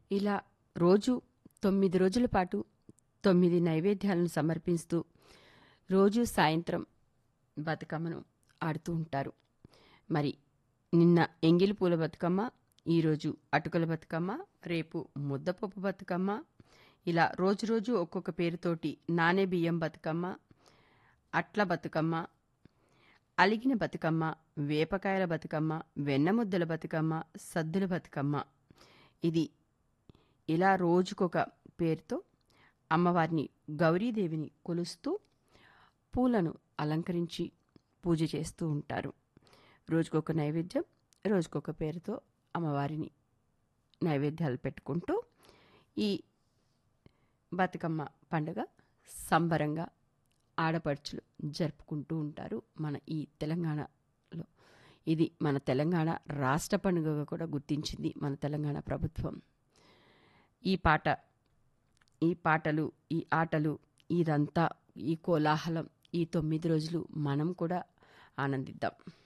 ఇలా రోజు తొమ్మిది రోజుల పాటు తొమ్మిది నైవేద్యాలను సమర్పిస్తూ రోజు సాయంత్రం బతుకమ్మను ఆడుతూ ఉంటారు మరి నిన్న ఎంగిలి పూల బతుకమ్మ ఈరోజు అటుకల బతుకమ్మ రేపు ముద్దపప్పు బతుకమ్మ ఇలా రోజు రోజు ఒక్కొక్క పేరుతోటి నానే బియ్యం బతుకమ్మ అట్ల బతుకమ్మ అలిగిన బతుకమ్మ వేపకాయల బతుకమ్మ వెన్నముద్దల బతుకమ్మ సద్దుల బతుకమ్మ ఇది ఇలా రోజుకొక పేరుతో అమ్మవారిని గౌరీదేవిని కొలుస్తూ పూలను అలంకరించి పూజ చేస్తూ ఉంటారు రోజుకొక నైవేద్యం రోజుకొక పేరుతో అమ్మవారిని నైవేద్యాలు పెట్టుకుంటూ ఈ బతుకమ్మ పండుగ సంబరంగా ఆడపడుచులు జరుపుకుంటూ ఉంటారు మన ఈ తెలంగాణలో ఇది మన తెలంగాణ రాష్ట్ర పండుగగా కూడా గుర్తించింది మన తెలంగాణ ప్రభుత్వం ఈ పాట ఈ పాటలు ఈ ఆటలు ఇదంతా ఈ కోలాహలం ఈ తొమ్మిది రోజులు మనం కూడా ఆనందిద్దాం